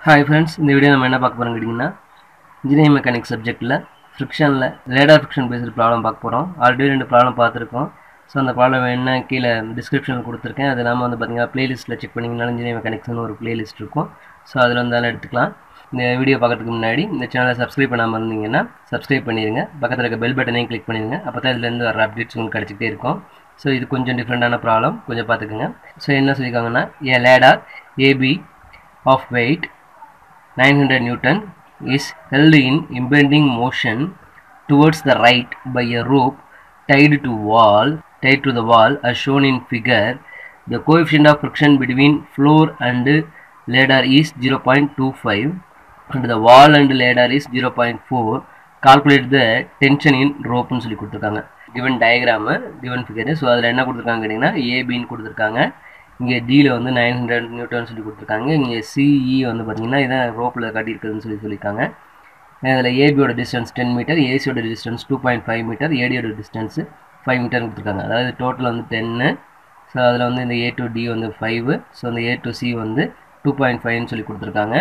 hi friends இந்த video நம்ம என்ன பார்க்க போகிறோம் கேட்டிங்கன்னா இன்ஜினியரிங் மெக்கானிக் சப்ஜெக்ட்டில் ஃப்ரிக்ஷனில் ரேடார் ஃப்ரிக்ஷன் பேஸ்டு ப்ராப்ளம் பார்க்க போகிறோம் ஆல்ரெடி ரெண்டு ப்ராப்ளம் பார்த்துருக்கோம் ஸோ அந்த ப்ராப்ளம் என்ன கீழே டிஸ்கிரிப்ஷனில் கொடுத்துருக்கேன் அது இல்லாமல் வந்து பார்த்தீங்கன்னா ப்ளேலிஸ்ட்டில் செக் பண்ணிங்கனாலும் இன்ஜினியரிங் மெக்கானிக்ஸ்னு ஒரு ப்ளேலிஸ்ட் இருக்கும் ஸோ அதில் வந்தாலும் எடுத்துக்கலாம் இந்த வீடியோ பார்க்கறதுக்கு முன்னாடி இந்த சேனலை சப்ஸ்கிரைப் பண்ணாமல் இருந்தீங்கன்னா சப்ஸ்கிரைப் பண்ணிடுங்க பக்கத்தில் இருக்க பெல் பட்டனையும் கிளிக் பண்ணிடுங்க அப்போ தான் இதுலேருந்து வர அப்டேட்ஸ் உங்களுக்கு கிடச்சிக்கிட்டே இருக்கும் ஸோ இது கொஞ்சம் டிஃப்ரெண்ட்டான ப்ராப்ளம் கொஞ்சம் பார்த்துக்குங்க ஸோ என்ன சொல்லியிருக்காங்கன்னா A ladder AB of weight 900 Newton is held in impending motion towards the right by a rope tied to wall tied to the wall as shown in figure the coefficient of friction between floor and ladder is 0.25 and the wall and ladder is 0.4 calculate the tension in rope னு சொல்லி கொடுத்துருக்காங்க given diagram given figure so அதில் என்ன கொடுத்துருக்காங்க கேட்டிங்கன்னா ஏபின்னு கொடுத்துருக்காங்க இங்கே டியில் வந்து நைன் ஹண்ட்ரட் நியூட்டன் சொல்லி கொடுத்துருக்காங்க இங்கே சிஇ வந்து பார்த்தீங்கன்னா இதான் ரோப்பில் கட்டியிருக்குதுன்னு சொல்லி சொல்லியிருக்காங்க இதில் ஏபியோட டிஸ்டன்ஸ் டென் மீட்டர் ஏசியோட distance two point five metre ஏடியோட டிஸ்டன்ஸ் ஃபைவ் மீட்டர் கொடுத்துருக்காங்க அதாவது டோட்டல் வந்து டென்னு ஸோ அதில் வந்து இந்த ஏ டு டி வந்து ஃபைவ் ஸோ இந்த ஏ டு சி வந்து டூ பாயிண்ட் ஃபைவ்னு சொல்லி கொடுத்துருக்காங்க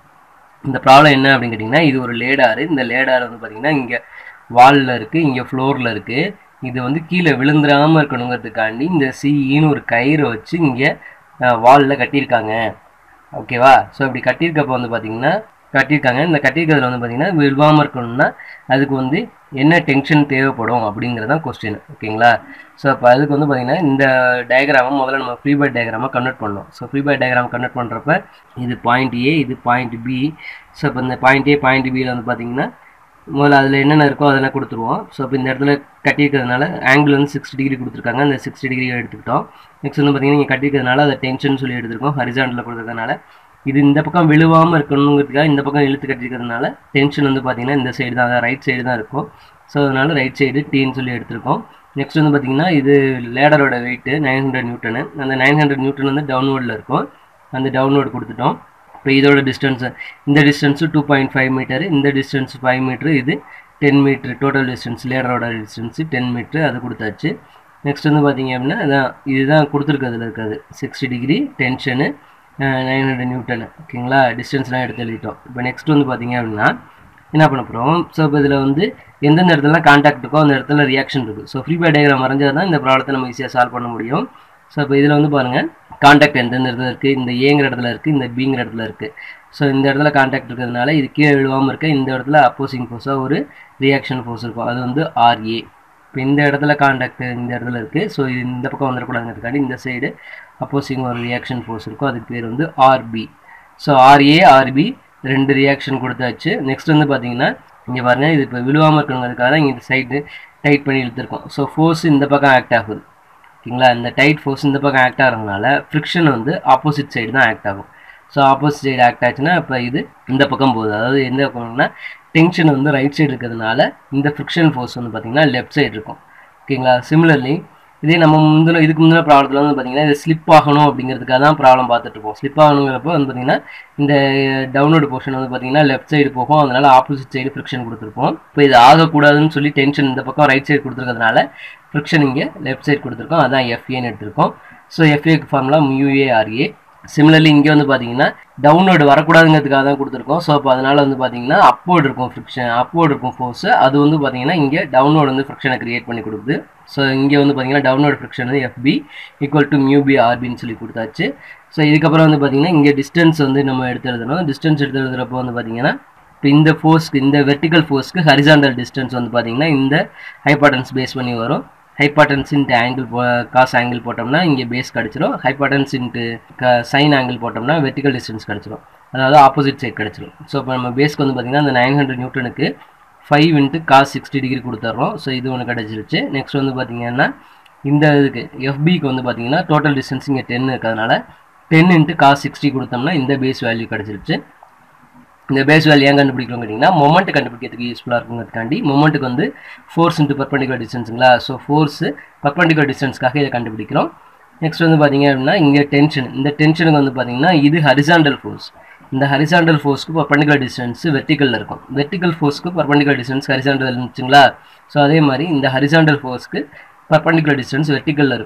இந்த ப்ராப்ளம் என்ன அப்படின்னு கேட்டிங்கன்னா இது ஒரு லேடாரு இந்த லேடார் வந்து பார்த்தீங்கன்னா இங்கே வாலில் இருக்குது இங்கே ஃப்ளோரில் இருக்குது இது வந்து கீழே விழுந்துடாமல் இருக்கணுங்கிறதுக்காண்டி இந்த சிஇன்னு ஒரு கயிறை வச்சு இங்கே வாலில் கட்டியிருக்காங்க ஓகேவா ஸோ இப்படி கட்டியிருக்கப்போ வந்து பார்த்தீங்கன்னா கட்டியிருக்காங்க இந்த கட்டியிருக்கிறதுல வந்து பார்த்தீங்கன்னா விழுவாமல் இருக்கணும்னா அதுக்கு வந்து என்ன டென்ஷன் தேவைப்படும் அப்படிங்கிறது தான் கொஸ்டின் ஓகேங்களா ஸோ அப்போ அதுக்கு வந்து பார்த்தீங்கன்னா இந்த டயக்ராமை முதல்ல நம்ம ஃப்ரீ பை டயக்ராமாக கன்வெர்ட் பண்ணோம் so free body diagram convert பண்ணுறப்ப இது பாயிண்ட் ஏ இது பாயிண்ட் பி ஸோ இப்போ இந்த பாயிண்ட் ஏ பாயிண்ட் பியில் வந்து பார்த்தீங்கன்னா முதல்ல அதில் என்னென்ன இருக்கோ அதெல்லாம் கொடுத்துருவோம் ஸோ இப்போ இந்த இடத்துல கட்டியிருக்கிறதுனால ஆங்கிள் வந்து சிக்ஸ்டி டிகிரி கொடுத்துருக்காங்க அந்த சிக்ஸ்டி டிகிரி எடுத்துக்கிட்டோம் நெக்ஸ்ட் வந்து பார்த்தீங்கன்னா நீங்கள் கட்டியிருக்கிறதுனால அதை டென்ஷன் சொல்லி எடுத்துருக்கோம் ஹரிசாண்டில் கொடுத்ததுனால இது இந்த பக்கம் விழுவாமல் இருக்கணுங்கிறதுக்காக இந்த பக்கம் இழுத்து கட்டியிருக்கிறதுனால டென்ஷன் வந்து பார்த்தீங்கன்னா இந்த சைடு தான் ரைட் சைடு தான் இருக்கும் ஸோ அதனால ரைட் சைடு டீன்னு சொல்லி எடுத்திருக்கோம் நெக்ஸ்ட் வந்து பார்த்தீங்கன்னா இது லேடரோட வெயிட்டு நைன் ஹண்ட்ரட் நியூட்டனு அந்த நைன் ஹண்ட்ரட் நியூட்டன் வந்து டவுன்வோர்டில் இருக்கும் அந்த டவுன்வோர்டு கொடுத்துட்டோம் இப்போ இதோட டிஸ்டன்ஸு இந்த distance two point five metre இந்த டிஸ்டன்ஸ் ஃபைவ் மீட்ரு இது டென் மீட்ரு டோட்டல் டிஸ்டன்ஸ் லேடரோட டிஸ்டன்ஸு டென் மீட்ரு அது கொடுத்தாச்சு நெக்ஸ்ட் வந்து பார்த்தீங்க அப்படின்னா அதான் இதுதான் கொடுத்துருக்கிறதுல இருக்காது sixty degree tension nine hundred newton ஓகேங்களா டிஸ்டன்ஸ்லாம் எடுத்து எழுதிட்டோம் இப்போ நெக்ஸ்ட் வந்து பார்த்தீங்க அப்படின்னா என்ன பண்ண போகிறோம் ஸோ இப்போ இதில் வந்து எந்தெந்த இடத்துலலாம் காண்டாக்ட் இருக்கோ அந்த இடத்துல ரியாக்ஷன் இருக்குது ஸோ ஃப்ரீ பை டயக்ராம் வரைஞ்சால் தான் இந்த ப்ராப்ளத்தை நம்ம ஈஸியாக சால்வ் பண்ண முடியும் ஸோ இப்போ இதில் வந்து பாருங்கள் காண்டாக்ட் எந்தெந்த இடத்துல இருக்குது இந்த ஏங்கிற இடத்துல இருக்குது இந்த பிங்கிற இடத்துல இருக்குது ஸோ இந்த இடத்துல காண்டாக்ட் இருக்கிறதுனால இது கீழே விழுவாமல் இருக்க இந்த இடத்துல அப்போசிங் ஃபோர்ஸாக ஒரு ரியாக்ஷன் ஃபோர்ஸ் இருக்கும் அது வந்து ஆர்ஏ இப்போ இந்த இடத்துல காண்டாக்ட் இந்த இடத்துல இருக்குது ஸோ இது இந்த பக்கம் வந்துடக்கூடாதுங்கிறதுக்காண்டி இந்த சைடு அப்போசிங் ஒரு ரியாக்ஷன் ஃபோர்ஸ் இருக்கும் அதுக்கு பேர் வந்து ஆர்பி ஸோ ஆர்ஏ ஆர்பி ரெண்டு ரியாக்ஷன் கொடுத்தாச்சு நெக்ஸ்ட் வந்து பார்த்தீங்கன்னா இங்கே பாருங்கள் இது இப்போ விழுவாமல் இருக்கணுங்கிறதுக்காக தான் இங்கே இந்த சைடு டைட் பண்ணி இழுத்துருக்கோம் ஸோ ஃபோர்ஸ் இந்த பக்கம் ஆக்ட் ஆகுது ஓகேங்களா இந்த டைட் ஃபோர்ஸ் இந்த பக்கம் ஆக்ட் ஆகிறதுனால ஃப்ரிக்ஷன் வந்து ஆப்போசிட் சைடு தான் ஆக்ட் ஆகும் ஸோ ஆப்போசிட் சைடு ஆக்ட் ஆச்சுன்னா இப்போ இது இந்த பக்கம் போகுது அதாவது எந்த பக்கம்னா டென்ஷன் வந்து ரைட் சைடு இருக்கிறதுனால இந்த ஃப்ரிக்ஷன் ஃபோர்ஸ் வந்து பார்த்திங்கன்னா லெஃப்ட் சைடு இருக்கும் ஓகேங்களா சிமிலர்லி இதே நம்ம முந்தின இதுக்கு முந்தின ப்ராப்ளத்தில் வந்து பார்த்திங்கன்னா இது ஸ்லிப் ஆகணும் அப்படிங்கிறதுக்காக தான் ப்ராப்ளம் பார்த்துட்டு இருப்போம் ஸ்லிப் ஆகணுங்கிறப்போ வந்து பார்த்திங்கன்னா இந்த டவுன்லோடு போர்ஷன் வந்து பார்த்திங்கன்னா லெஃப்ட் சைடு போகும் அதனால் ஆப்போசிட் சைடு ஃப்ரிக்ஷன் கொடுத்துருப்போம் இப்போ இது ஆகக்கூடாதுன்னு சொல்லி டென்ஷன் இந்த பக்கம் ரைட் சைடு கொடுத்துருக்கிறதுனால ஃப்ரிக்ஷன் இங்கே லெஃப்ட் சைடு கொடுத்துருக்கோம் அதான் எஃப்ஏன்னு எடுத்திருக்கோம் ஸோ எஃப்ஏக்கு ஃபார்முலா யூஏஆர்ஏ சிமிலர்லி இங்கே வந்து பார்த்தீங்கன்னா டவுன்லோடு வரக்கூடாதுங்கிறதுக்காக தான் கொடுத்துருக்கோம் ஸோ அப்போ அதனால் வந்து பார்த்தீங்கன்னா அப்வோர்டு இருக்கும் ஃப்ரிக்ஷன் அப்வோர்டு இருக்கும் ஃபோர்ஸ் அது வந்து பார்த்தீங்கன்னா இங்கே டவுன்லோடு வந்து ஃப்ரிக்ஷனை கிரியேட் பண்ணி கொடுக்குது ஸோ இங்கே வந்து பார்த்தீங்கன்னா டவுன்லோடு ஃப்ரிக்ஷன் வந்து எஃபி ஈக்குவல் டு மியூபி ஆர்பின்னு சொல்லி கொடுத்தாச்சு ஸோ இதுக்கப்புறம் வந்து பார்த்தீங்கன்னா இங்கே டிஸ்டன்ஸ் வந்து நம்ம எடுத்து எழுதணும் டிஸ்டன்ஸ் எடுத்து எழுதுறப்போ வந்து பார்த்தீங்கன்னா இப்போ இந்த ஃபோர்ஸ்க்கு இந்த வெர்டிக்கல் ஃபோர்ஸ்க்கு ஹரிசாண்டல் டிஸ்டன்ஸ் வந்து பார்த்தீங்கன்னா இந்த ஹைபாட்டன்ஸ் பேஸ் பண்ணி வரும் ஹைபாட்டன்ஸ் இன்ட்டு ஆங்கிள் போ காஸ் ஆங்கிள் போட்டோம்னா இங்கே பேஸ் கிடச்சிரும் ஹைபாட்டன்ஸ் இன்ட்டு க சைன் ஆங்கிள் போட்டோம்னா வெர்டிக்கல் டிஸ்டன்ஸ் கிடச்சிரும் அதாவது ஆப்போசிட் சைட் கிடச்சிரும் ஸோ இப்போ நம்ம பேஸ்க்கு வந்து பார்த்திங்கன்னா அந்த நைன் ஹண்ட்ரட் நியூட்டனுக்கு five into cos sixty degree கொடுத்துட்றோம் ஸோ இது ஒன்று கிடச்சிருச்சு நெக்ஸ்ட் வந்து பார்த்திங்கன்னா இந்த இதுக்கு எஃபிக்கு வந்து பார்த்திங்கன்னா டோட்டல் டிஸ்டன்ஸ் இங்கே டென் இருக்கிறதுனால டென் இன்ட்டு காஸ் சிக்ஸ்டி கொடுத்தோம்னா இந்த பேஸ் வேல்யூ கிடச்சிருச்சு இந்த பேஸ் வேல்யூ ஏன் கண்டுபிடிக்கிறோம் கேட்டிங்கன்னா மொமெண்ட் கண்டுபிடிக்கிறதுக்கு யூஸ்ஃபுல்லாக இருக்குங்கிறதுக்காண்டி மொமெண்ட்டுக்கு வந்து ஃபோர்ஸ் இன்ட்டு பர்பண்டிகுலர் டிஸ்டன்ஸுங்களா ஸோ ஃபோர்ஸு பர்பண்டிகுலர் டிஸ்டன்ஸ்க்காக இதை கண்டுபிடிக்கிறோம் நெக்ஸ்ட் வந்து பார்த்தீங்க அப்படின்னா இங்கே டென்ஷன் இந்த டென்ஷனுக்கு வந்து பார்த்தீங்கன்னா இது ஹரிசாண்டல் ஃபோர்ஸ் இந்த ஹரிசாண்டல் ஃபோர்ஸ்க்கு பர்பண்டிகுலர் டிஸ்டன்ஸ் வெர்டிக்கலில் இருக்கும் வெர்டிக்கல் ஃபோர்ஸ்க்கு பர்பண்டிகுலர் டிஸ்டன்ஸ் ஹரிசாண்டல் இருந்துச்சுங்களா ஸோ அதே மாதிரி இந்த ஹரிசாண்டல் ஃபோர்ஸ்க்கு பர்பண்டிகுலர் டிஸ்டன்ஸ் வெர்டிக்கலில் இருக்கும்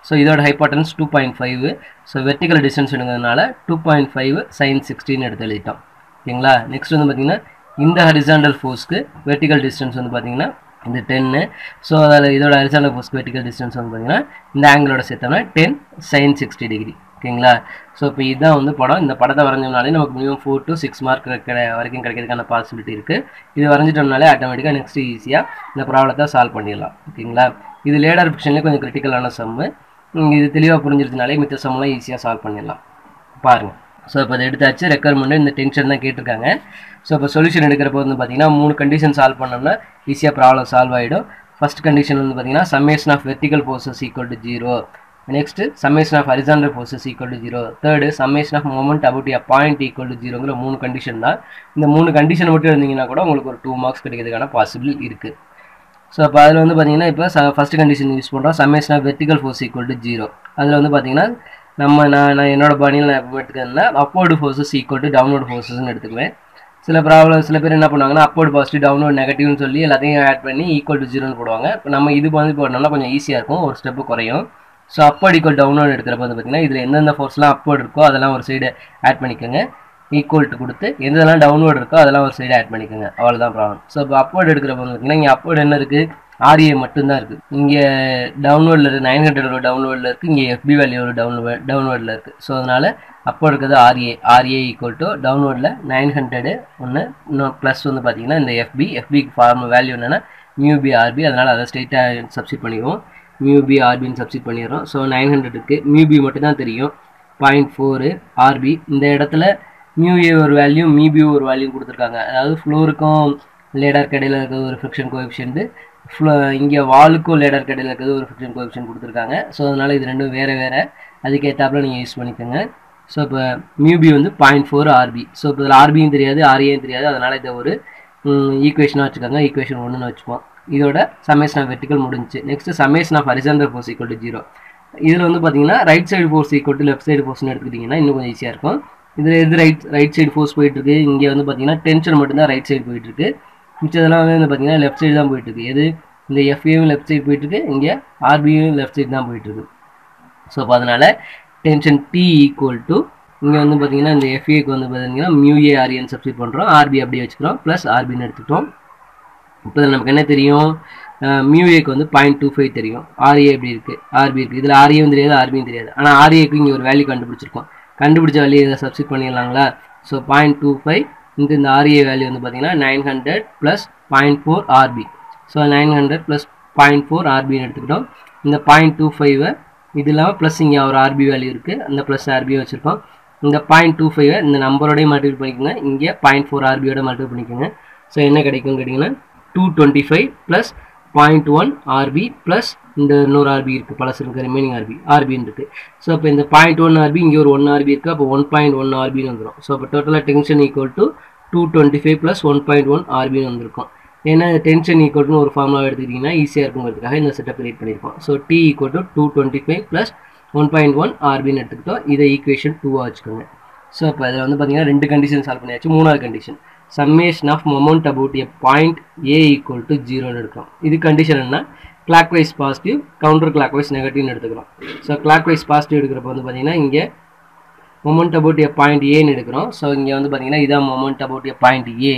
ஸோ இதோட hypotenuse two point five so vertical distance எடுக்கிறதுனால டூ பாயிண்ட் ஃபைவ் சைன் சிக்ஸ்டின்னு எடுத்து எழுதிட்டோம் ஓகேங்களா நெக்ஸ்ட் வந்து பார்த்தீங்கன்னா இந்த ஹரிசாண்டல் ஃபோர்ஸ்க்கு வெர்டிக்கல் டிஸ்டன்ஸ் வந்து பார்த்தீங்கன்னா இந்த டென்னு ஸோ அதில் இதோட ஹரிசாண்டல் ஃபோர்ஸ்க்கு வெர்டிக்கல் டிஸ்டன்ஸ் வந்து பார்த்தீங்கன்னா இந்த ஆங்கிளோட சேர்த்தோம்னா டென் சைன் சிக்ஸ்டி டிகிரி ஓகேங்களா ஸோ இப்போ இதுதான் வந்து படம் இந்த படத்தை வரைஞ்சோம்னாலே நமக்கு minimum four to six mark வரைக்கும் கிடைக்கிறதுக்கான பாசிபிலிட்டி இருக்குது இது வரைஞ்சிட்டோம்னாலே ஆட்டோமேட்டிக்காக நெக்ஸ்ட் ஈஸியாக இந்த ப்ராப்ளத்தை சால்வ் பண்ணிடலாம் ஓகேங்களா இது லேடர் ஃபிக்ஷன்லேயே கொஞ்சம் கிரிட்டிக்கலான சம்மு இது தெளிவாக புரிஞ்சிருந்தனாலே மித்த சம்லாம் ஈஸியாக சால்வ் பண்ணிடலாம் பாருங்கள் ஸோ இப்போ அதை எடுத்தாச்சு ரெக்குவயர்மெண்ட் இந்த டென்ஷன் தான் கேட்டிருக்காங்க ஸோ இப்போ சொல்யூஷன் எடுக்கிறப்போ வந்து பார்த்தீங்கன்னா மூணு கண்டிஷன் சால்வ் பண்ணோம்னா ஈஸியாக ப்ராப்ளம் சால்வ் ஆகிடும் ஃபர்ஸ்ட் கண்டிஷன் வந்து பார்த்தீங்கன்னா summation of vertical forces equal to zero next summation of horizontal forces equal to zero third summation of moment about a point equal to ஜீரோங்கிற மூணு கண்டிஷன் தான் இந்த மூணு கண்டிஷன் மட்டும் இருந்தீங்கன்னா கூட உங்களுக்கு ஒரு டூ மார்க்ஸ் கிடைக்கிறதுக்கான பாசிபிள் இருக்குது ஸோ அப்போ அதில் வந்து பார்த்தீங்கன்னா இப்போ ஃபஸ்ட் கண்டிஷன் யூஸ் பண்ணுறோம் summation of vertical force equal to zero அதில் வந்து பார்த்தீங்கன்னா நம்ம நான் நான் என்னோட பாணியில் நான் எப்போ எடுத்துக்கிறேன்னா upward forces equal to downward ஃபோர்ஸஸ்னு எடுத்துக்குவேன் சில ப்ராப்ளம் சில பேர் என்ன பண்ணுவாங்கன்னா அப்போர்டு பாசிட்டிவ் டவுன்லோட் நெகட்டிவ்னு சொல்லி எல்லாத்தையும் ஆட் பண்ணி ஈக்குவல் டு ஜீரோன்னு போடுவாங்க இப்போ நம்ம இது வந்து போடணும்னா கொஞ்சம் ஈஸியாக இருக்கும் ஒரு ஸ்டெப்பு குறையும் ஸோ அப்போர்ட் ஈக்குவல் டவுன்லோட் எடுக்கிறப்ப வந்து பார்த்தீங்கன்னா இதில் எந்தெந்த ஃபோர்ஸ்லாம் அப்போர்ட் இருக்கோ அதெல்லாம் ஒரு சைடு ஆட் பண்ணிக்கோங்க ஈக்குவல் டு கொடுத்து எதெல்லாம் டவுன்லோட் இருக்கோ அதெல்லாம் ஒரு சைடு ஆட் பண்ணிக்கோங்க அவ்வளோதான் ப்ராப்ளம் ஸோ இப்போ அப்போர்ட் எடுக்கிறப்ப வந்து பார்த்தீங்கன்னா இங்கே அப்போர்ட் என்ன இருக்குது ஆர்ஏ மட்டும்தான் இருக்குது இங்கே டவுன்லோடில் இருக்குது நைன் ஹண்ட்ரட் ஒரு டவுன்லோடில் இருக்குது இங்கே எஃபி வேல்யூ ஒரு டவுன்லோட் டவுன்லோடில் இருக்குது ஸோ அதனால் அப்போ இருக்கிறது ஆர்ஏ ஆர்ஏ ஈக்குவல் டு டவுன்லோடில் நைன் ஹண்ட்ரடு ஒன்று இன்னும் ப்ளஸ் வந்து பார்த்தீங்கன்னா இந்த எஃபி எஃபிக்கு ஃபார்ம் வேல்யூ என்னென்னா மியூபி ஆர்பி அதனால் அதை ஸ்ட்ரெயிட்டாக சப்ஸ்டிட் பண்ணிடுவோம் மியூபி ஆர்பின்னு சப்ஸ்டிட் பண்ணிடுறோம் ஸோ நைன் ஹண்ட்ரட் இருக்குது மியூபி மட்டும் தான் தெரியும் பாயிண்ட் ஃபோரு ஆர்பி இந்த இடத்துல மியூஏ ஒரு வேல்யூ மிபி ஒரு வேல்யூ கொடுத்துருக்காங்க அதாவது ஃப்ளோருக்கும் லேடர் கடையில் இருக்கிறது ஒரு ஃபிக்ஷன் கோஎஃபிஷியன்ட்டு ஃப்ளோ இங்கே வாலுக்கும் லேடர் கடையில் இருக்கிறது ஒரு ஃபிக்ஷன் கோஎஃபிஷியன் கொடுத்துருக்காங்க ஸோ அதனால் இது ரெண்டும் வேறு வேறு அதுக்கேற்றாப்புல நீங்கள் யூஸ் பண்ணிக்கோங்க ஸோ இப்போ மியூபி வந்து பாயிண்ட் ஃபோர் ஆர்பி ஸோ இப்போ இதில் ஆர்பியும் தெரியாது ஆர்ஏயும் தெரியாது அதனால் இதை ஒரு ஈக்குவேஷனாக வச்சுக்கோங்க ஈக்குவேஷன் ஒன்றுன்னு வச்சுப்போம் இதோட சமேஷன் ஆஃப் வெர்டிக்கல் முடிஞ்சு next summation of horizontal force equal to zero இதில் வந்து பார்த்தீங்கன்னா right side force equal to left side ஃபோர்ஸ்னு எடுத்துக்கிட்டிங்கன்னா இன்னும் கொஞ்சம் ஈஸியாக இருக்கும் இதில் எது ரைட் ரைட் சைடு ஃபோர்ஸ் போயிட்டுருக்கு இங்கே வந்து பார்த்தீங்கன்னா டென்ஷன் மட்டும்தான் ரைட் சைடு போயிட்டுருக்கு மிச்சதெல்லாம் வந்து பார்த்தீங்கன்னா லெஃப்ட் சைடு தான் போயிட்டுருக்கு எது இந்த எஃப்ஏவும் லெஃப்ட் சைடு போயிட்டுருக்கு இங்கே ஆர்பியும் லெஃப்ட் சைடு தான் போயிட்டுருக்கு ஸோ அப்போ அதனால் டென்ஷன் டி ஈக்குவல் டு இங்கே வந்து பார்த்தீங்கன்னா இந்த எஃப்ஏக்கு வந்து பார்த்தீங்கன்னா மியூஏ ஆர்ஏன்னு சப்ஸ்டிட் பண்ணுறோம் ஆர்பி அப்படியே வச்சுக்கிறோம் ப்ளஸ் ஆர்பின்னு எடுத்துக்கிட்டோம் இப்போ நமக்கு என்ன தெரியும் மியூஏக்கு வந்து பாயிண்ட் டூ ஃபைவ் தெரியும் ஆர்ஏ எப்படி இருக்குது ஆர்பி இருக்குது இதில் ஆர்ஏவும் தெரியாது ஆர்பியும் தெரியாது ஆனால் ஆர்ஏக்கு இங்கே ஒரு வேல்யூ கண்டுபிடிச்சிருக்கோம் கண்டுபிடிச்ச வேல்யூ இதை சப்ஸ்டிட் பண்ணிடலாங்களா ஸோ பாயிண்ட் டூ ஃபைவ் இந்த இந்த ஆர்ஏ வேல்யூ வந்து பார்த்தீங்கன்னா nine hundred plus point four RB so nine hundred plus point four ஆர்பின்னு எடுத்துக்கிட்டோம் இந்த பாயிண்ட் டூ ஃபைவை இது இல்லாமல் ப்ளஸ் இங்கே ஒரு ஆர்பி வேல்யூ இருக்குது அந்த ப்ளஸ் ஆர்பியும் வச்சுருக்கோம் இந்த பாயிண்ட் டூ ஃபைவை இந்த நம்பரோடய மல்டிபிள் பண்ணிக்கோங்க இங்கே பாயிண்ட் ஃபோர் ஆர்பியோட மல்டிபிள் பண்ணிக்கோங்க ஸோ என்ன கிடைக்கும் கேட்டிங்கன்னா two twenty five plus point one RB plus இந்த இன்னொரு ஆர்பி இருக்குது பழசு இருக்குது ரிமைனிங் ஆர்பி ஆர்பின்னு இருக்குது ஸோ இப்போ இந்த பாயிண்ட் ஒன் ஆர்பி இங்கே ஒரு ஒன் ஆர்பி இருக்குது அப்போ ஒன் பாயிண்ட் ஒன் ஆர்பின்னு வந்துடும் ஸோ அப்போ டோட்டலாக tension equal to two twenty five plus one point one ஆர்பின்னு வந்திருக்கும் ஏன்னா டென்ஷன் ஈக்குவல்னு ஒரு ஃபார்முலா எடுத்துக்கிட்டிங்கன்னா ஈஸியாக இருக்குங்கிறதுக்காக இந்த செட்டப் கிரியேட் பண்ணியிருக்கோம் so T equal to two twenty five plus one point one ஆர்பின்னு எடுத்துக்கிட்டோம் இதை ஈக்குவேஷன் டூவாக வச்சுக்கோங்க ஸோ இப்போ இதில் வந்து பார்த்தீங்கன்னா ரெண்டு கண்டிஷன் சால்வ் பண்ணியாச்சு மூணாவது condition summation of moment about a point A equal to ஜீரோன்னு எடுக்கிறோம் இது கண்டிஷன் என்ன clockwise positive counter clockwise நெகட்டிவ்னு எடுத்துக்கிறோம் ஸோ கிளாக் வைஸ் பாசிட்டிவ் எடுக்கிறப்ப வந்து பார்த்தீங்கன்னா இங்கே மொமெண்ட் அபவுட் எ பாயிண்ட் ஏன்னு எடுக்கிறோம் ஸோ இங்கே வந்து பார்த்தீங்கன்னா இதான் moment about a point A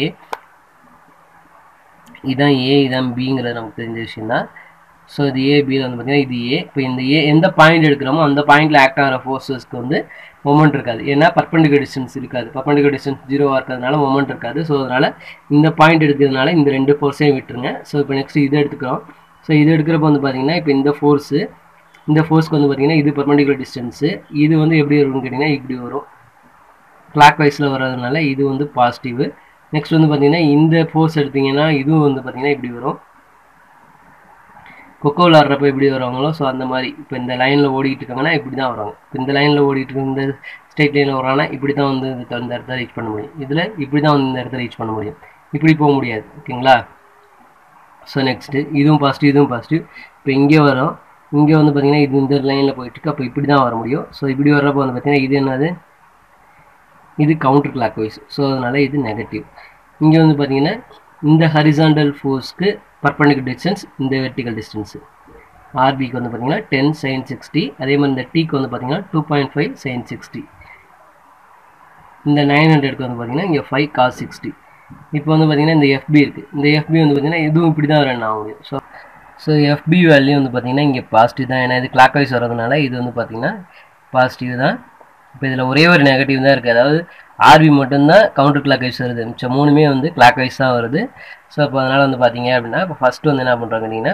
இதான் ஏ இதான் பிங்கிறது நமக்கு தெரிஞ்ச விஷயம் தான் ஸோ இது ஏ பியில் வந்து பார்த்தீங்கன்னா இது ஏ இப்போ இந்த ஏ எந்த பாயிண்ட் எடுக்கிறோமோ அந்த பாயிண்டில் ஆக்ட் ஆகிற ஃபோர்ஸஸ்க்கு வந்து மொமெண்ட் இருக்காது ஏன்னா பர்பண்டிகுலர் டிஸ்டன்ஸ் இருக்காது பர்பண்டிகுலர் டிஸ்டன்ஸ் ஜீரோவாக இருக்கிறதுனால மொமெண்ட் இருக்காது ஸோ அதனால் இந்த பாயிண்ட் எடுக்கிறதுனால இந்த ரெண்டு ஃபோர்ஸையும் விட்டுருங்க ஸோ இப்போ நெக்ஸ்ட் இது எடுத்துக்கிறோம் ஸோ இது எடுக்கிறப்ப வந்து பார்த்தீங்கன்னா இப்போ இந்த ஃபோர்ஸு இந்த ஃபோர்ஸ்க்கு வந்து பார்த்தீங்கன்னா இது பர்பண்டிகுலர் டிஸ்டன்ஸு இது வந்து எப்படி வரும்னு கேட்டிங்கன்னா இப்படி வரும் கிளாக் வைஸில் வர்றதுனால இது வந்து பாசிட்டிவ் நெக்ஸ்ட் வந்து பார்த்தீங்கன்னா இந்த ஃபோர்ஸ் எடுத்தீங்கன்னா இதுவும் வந்து பார்த்தீங்கன்னா இப்படி வரும் கொக்கோ விளாட்றப்ப எப்படி வருவாங்களோ ஸோ அந்த மாதிரி இப்போ இந்த லைனில் ஓடிட்டு இருக்காங்கன்னா இப்படி தான் வருவாங்க இப்போ இந்த லைனில் ஓடிட்டு இருக்க இந்த ஸ்ட்ரெயிட் லைனில் வராங்கன்னா இப்படி தான் வந்து இந்த இடத்த ரீச் பண்ண முடியும் இதில் இப்படி தான் வந்து இந்த இடத்த ரீச் பண்ண முடியும் இப்படி போக முடியாது ஓகேங்களா ஸோ நெக்ஸ்ட்டு இதுவும் பாசிட்டிவ் இதுவும் பாசிட்டிவ் இப்போ இங்கே வரும் இங்கே வந்து பார்த்தீங்கன்னா இது இந்த லைனில் போயிட்டுருக்கு அப்போ இப்படி தான் வர முடியும் ஸோ இப்படி வர்றப்போ வந்து பார்த்தீங்கன்னா இது என்னது இது கவுண்டர் கிளாக் வைஸ் ஸோ அதனால் இது நெகட்டிவ் இங்கே வந்து பார்த்தீங்கன்னா இந்த ஹரிசாண்டல் ஃபோர்ஸ்க்கு பர்பண்டிகுலர் டிஸ்டன்ஸ் இந்த வெர்டிக்கல் டிஸ்டன்ஸு ஆர்பிக்கு வந்து பார்த்தீங்கன்னா டென் சைன் சிக்ஸ்டி அதே மாதிரி இந்த டீக்கு வந்து பார்த்தீங்கன்னா two point five sine sixty இந்த நைன் ஹண்ட்ரட்க்கு வந்து பார்த்தீங்கன்னா இங்கே ஃபைவ் காஸ் சிக்ஸ்டி இப்போ வந்து பார்த்தீங்கன்னா இந்த எஃபி இருக்குது இந்த எஃபி வந்து பார்த்தீங்கன்னா இதுவும் இப்படி தான் ரன் ஆக முடியும் ஸோ ஸோ எஃபி வேல்யூ வந்து பார்த்தீங்கன்னா இங்கே பாசிட்டிவ் தான் ஏன்னா இது கிளாக் வைஸ் வரதுனால இது வந்து பார்த்தீங்கன்னா பாசிட்டிவ் தான் இப்போ இதில் ஒரே ஒரு நெகட்டிவ் தான் இருக்குது அதாவது ஆர்பி மட்டும்தான் கவுண்டர் கிளாக் வைஸ் வருது மிச்சம் மூணுமே வந்து கிளாக் வைஸ் தான் வருது ஸோ அப்போ அதனால் வந்து பார்த்தீங்க அப்படின்னா இப்போ ஃபஸ்ட்டு வந்து என்ன பண்ணுறாங்க கேட்டிங்கன்னா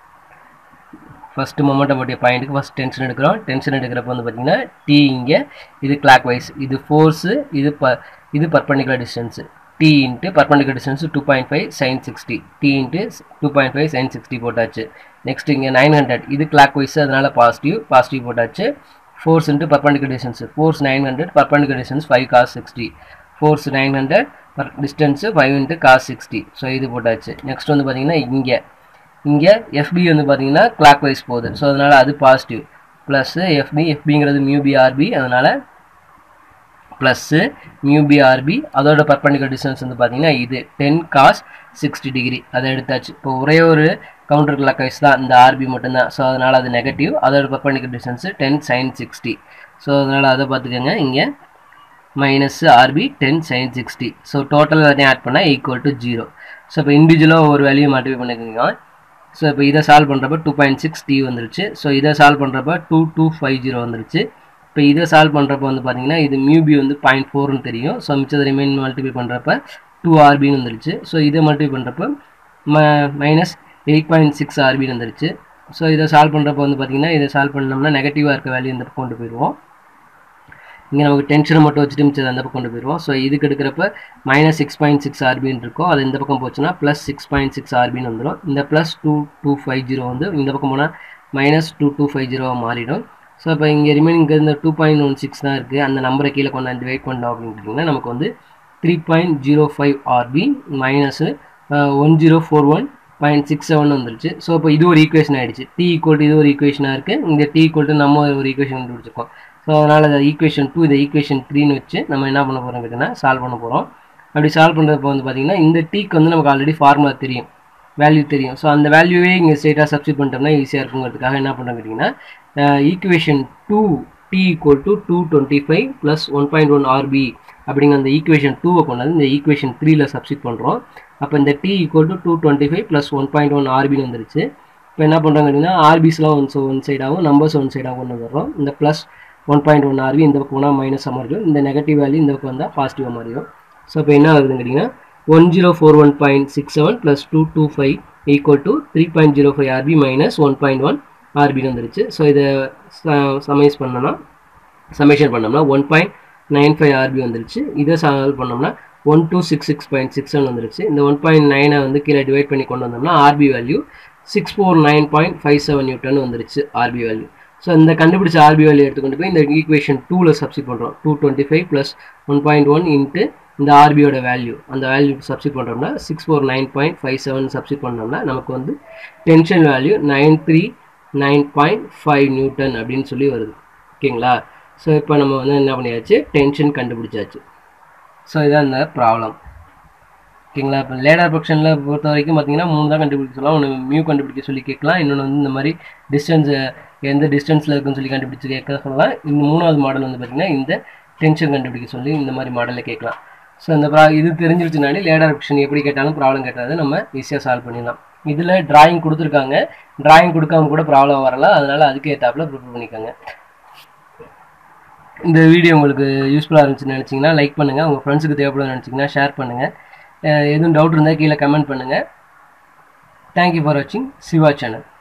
ஃபஸ்ட்டு மொமெண்டம் பற்றிய பாயிண்ட்டுக்கு ஃபஸ்ட் டென்ஷன் எடுக்கிறோம் டென்ஷன் எடுக்கிறப்ப வந்து பார்த்தீங்கன்னா டி இங்கே இது கிளாக் வைஸ் இது ஃபோர்ஸு இது ப இது perpendicular distance T into perpendicular distance two point five sine sixty T into two point five sine sixty போட்டாச்சு நெக்ஸ்ட் இங்கே நைன் ஹண்ட்ரட் இது கிளாக் வைஸ் அதனால் பாசிட்டிவ் பாசிட்டிவ் போட்டாச்சு force into perpendicular distance force nine hundred perpendicular distance five cos sixty force nine hundred per distance five into cos sixty so இது போட்டாச்சு next வந்து பார்த்தீங்கன்னா இங்கே இங்கே எஃபி வந்து பார்த்தீங்கன்னா கிளாக் வைஸ் போகுது ஸோ அதனால் அது பாசிட்டிவ் ப்ளஸ்ஸு எஃபி எஃபிங்கிறது மியூபி ஆர்பி அதனால் ப்ளஸ்ஸு மியூபி ஆர்பி அதோட பர்பண்டிகுலர் டிஸ்டன்ஸ் வந்து பார்த்தீங்கன்னா இது டென் காஸ் சிக்ஸ்டி டிகிரி அதை எடுத்தாச்சு இப்போ ஒரே ஒரு கவுண்டர் கிளாக் வைஸ் தான் இந்த ஆர்பி மட்டும்தான் ஸோ அதனால் அது நெகட்டிவ் அதோட perpendicular distance ten sine sixty so அதனால் அதை பார்த்துக்கோங்க இங்கே minus RB ten sine sixty so total எல்லாத்தையும் ஆட் பண்ணால் ஈக்குவல் டு ஜீரோ ஸோ இப்போ இண்டிவிஜுவலாக ஒரு வேல்யூ மாட்டிஃபை பண்ணிக்கோங்க ஸோ இப்போ இதை சால்வ் பண்ணுறப்ப டூ பாயிண்ட் சிக்ஸ் டி வந்துருச்சு ஸோ இதை சால்வ் பண்ணுறப்ப டூ டூ ஃபைவ் ஜீரோ வந்துருச்சு இப்போ இதை சால்வ் பண்ணுறப்ப வந்து பார்த்தீங்கன்னா இது மியூபி வந்து பாயிண்ட் ஃபோர்னு தெரியும் ஸோ மிச்சத்தை ரிமைன் மல்டிபை பண்ணுறப்ப டூ ஆர்பின்னு வந்துருச்சு ஸோ இதை மல்டிபை பண்ணுறப்ப ம மைனஸ் எயிட் பாயிண்ட் சிக்ஸ் ஆர்பின்னு வந்துருச்சு ஸோ இதை சால்வ் பண்ணுறப்ப வந்து பார்த்தீங்கன்னா இதை சால்வ் பண்ணோம்னா நெகட்டிவாக இருக்க வேல்யூ இந்த பக்கம் கொண்டு போயிடுவோம் இங்கே நமக்கு டென்ஷனை மட்டும் வச்சுட்டு மிச்சது அந்த பக்கம் கொண்டு போயிடுவோம் ஸோ இதுக்கு எடுக்கிறப்ப மைனஸ் சிக்ஸ் பாயிண்ட் சிக்ஸ் ஆர்பின்னு இருக்கும் அது இந்த பக்கம் போச்சுன்னா ப்ளஸ் சிக்ஸ் பாயிண்ட் சிக்ஸ் ஆர்பின்னு வந்துடும் இந்த plus two two five zero வந்து இந்த பக்கம் போனால் மைனஸ் டூ டூ ஃபைவ் ஜீரோவாக மாறிடும் ஸோ இப்போ இங்கே ரிமைனிங் இந்த டூ பாயிண்ட் ஒன் சிக்ஸ் தான் இருக்குது அந்த நம்பரை கீழே கொண்டாந்து வெயிட் பண்ணோம் அப்படின்ட்டிங்கன்னா நமக்கு வந்து three point zero five RB minus one zero four one point six seven வந்துருச்சு ஸோ இப்போ இது ஒரு ஈக்குவேஷன் ஆகிடுச்சு டி ஈக்குவல் இது ஒரு ஈக்குவேஷனாக இருக்குது இந்த டி ஈக்குவல் நம்ம ஒரு ஈக்குவேஷன் கண்டுபிடிச்சிருக்கோம் ஸோ அதனால் இந்த ஈக்குவேஷன் டூ இந்த ஈக்குவேஷன் த்ரீன்னு வச்சு நம்ம என்ன பண்ண போகிறோம் கேட்டிங்கன்னா சால்வ் பண்ண போகிறோம் அப்படி சால்வ் பண்ணுறப்போ வந்து பார்த்திங்கன்னா இந்த டீக்கு வந்து நமக்கு ஆல்ரெடி ஃபார்முலா தெரியும் வேல்யூ தெரியும் ஸோ அந்த வேல்யூவே இங்கே ஸ்ட்ரெயிட்டாக சப்ஸ்டிட் பண்ணிட்டோம்னா ஈஸியாக இருக்குங்கிறதுக்காக என்ன பண்ணுறோம் கேட்டிங்கன்னா equation two T equal to two twenty five plus one point one RB அப்படிங்கிற அந்த ஈக்குவேஷன் டூவை கொண்டாந்து இந்த ஈக்குவேஷன் த்ரீல சப்ஸ்டிட் பண்ணுறோம் அப்போ இந்த T equal to two twenty five plus one point one ஆர்பின்னு வந்துருச்சு இப்போ என்ன பண்ணுறாங்க அப்படின்னா ஆர்பிஸ்லாம் ஒன் ஸோ ஒன் சைடாகவும் நம்பர்ஸ் ஒன் சைடாகவும் கொண்டு வந்துடுறோம் இந்த plus one point one RB இந்த பக்கம் போனால் மைனஸாக மாறிடும் இந்த நெகட்டிவ் வேல்யூ இந்த பக்கம் வந்தால் பாசிட்டிவாக மாறிடும் ஸோ இப்போ என்ன ஆகுதுன்னு கேட்டிங்கன்னா one zero four one point six seven plus two two five equal to three point zero five RB minus one point one ஆர்பின்னு வந்துருச்சு ஸோ இதை சமைஸ் பண்ணோம்னா சமேஷன் பண்ணோம்னா one point nine five RB வந்துருச்சு இதை சால்வ் பண்ணோம்னா one two six six point six seven வந்துருச்சு இந்த ஒன் பாயிண்ட் நைனை வந்து கீழே டிவைட் பண்ணி கொண்டு வந்தோம்னா RB value six four nine point five seven newton வந்துருச்சு ஆர்பி வேல்யூ ஸோ இந்த கண்டுபிடிச்ச ஆர்பி வேல்யூ எடுத்துக்கொண்டு போய் இந்த ஈக்குவேஷன் டூவில் சப்ஸ்டிட் பண்ணுறோம் two twenty five plus one point one into இந்த ஆர்பியோட வேல்யூ அந்த வேல்யூ சப்ஸ்டிட் பண்ணுறோம்னா six four nine point five seven substitute பண்ணோம்னா நமக்கு வந்து tension value nine three nine point five newton அப்படின்னு சொல்லி வருது ஓகேங்களா ஸோ இப்போ நம்ம வந்து என்ன பண்ணியாச்சு டென்ஷன் கண்டுபிடிச்சாச்சு ஸோ இதான் இந்த ப்ராப்ளம் ஓகேங்களா இப்போ லேடர் ப்ரொக்ஷனில் பொறுத்த வரைக்கும் பார்த்தீங்கன்னா மூணு தான் கண்டுபிடிக்க சொல்லலாம் ஒன்று மியூ கண்டுபிடிக்க சொல்லி கேட்கலாம் இன்னொன்று வந்து இந்த மாதிரி டிஸ்டன்ஸ் எந்த டிஸ்டன்ஸில் இருக்குன்னு சொல்லி கண்டுபிடிச்சு கேட்க சொல்லலாம் இந்த மூணாவது மாடல் வந்து பார்த்தீங்கன்னா இந்த டென்ஷன் கண்டுபிடிக்க சொல்லி இந்த மாதிரி மாடலில் கேட்கலாம் ஸோ இந்த ப்ரா இது தெரிஞ்சிருச்சுனாலே லேடர் ப்ரொக்ஷன் எப்படி கேட்டாலும் ப்ராப்ளம் கேட்டாது நம்ம ஈஸியாக சால்வ் பண்ணிடலாம் இதில் டிராயிங் கொடுத்துருக்காங்க டிராயிங் கொடுக்காம கூட ப்ராப்ளம் வரலாம் அதனால் அதுக்கு ஏற்றாப்புல ப்ரிப்பேர் பண்ணிக்கோங்க இந்த வீடியோ உங்களுக்கு யூஸ்ஃபுல்லாக இருந்துச்சுன்னு நினச்சிங்கன்னா லைக் பண்ணுங்கள் உங்கள் ஃப்ரெண்ட்ஸுக்கு தேவைப்படுதுன்னு நினச்சிங்கன்னா ஷேர் பண்ணுங்கள் எதுவும் டவுட் இருந்தால் கீழே கமெண்ட் பண்ணுங்கள் தேங்க்யூ ஃபார் வாட்சிங் சிவா சேனல்